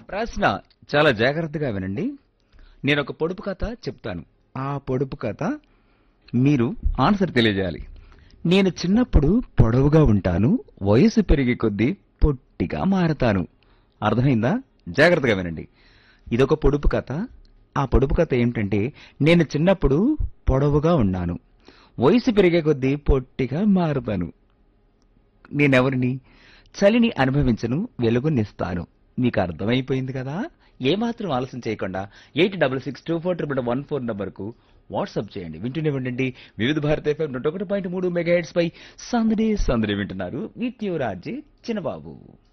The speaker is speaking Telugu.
ప్రశ్న చాలా జాగ్రత్తగా వినండి నేను ఒక పొడుపు కథ చెప్తాను ఆ పొడుపు కథ మీరు ఆన్సర్ తెలియజేయాలి నేను చిన్నప్పుడు పొడవుగా ఉంటాను వయసు పెరిగే కొద్దీ పొట్టిగా మారతాను అర్థమైందా జాగ్రత్తగా వినండి ఇదొక పొడుపు కథ ఆ పొడుపు కథ ఏమిటంటే నేను చిన్నప్పుడు పొడవుగా ఉన్నాను వయసు పెరిగే కొద్దీ పొట్టిగా మారుతాను నేనెవరిని చలిని అనుభవించను వెలుగునిస్తాను మీకు అర్థమైపోయింది కదా ఏమాత్రం ఆలస్యం చేయకుండా eight double six two four triple one four నంబర్కు వాట్సాప్ చేయండి వింటూనే ఉండండి వివిధ భారత ఎఫ్ఎం నూట ఒకటి పాయింట్ మూడు మెగా హెడ్స్ పై సందడి సందడి వింటున్నారు విత్ యువరాజీ చిన్నబాబు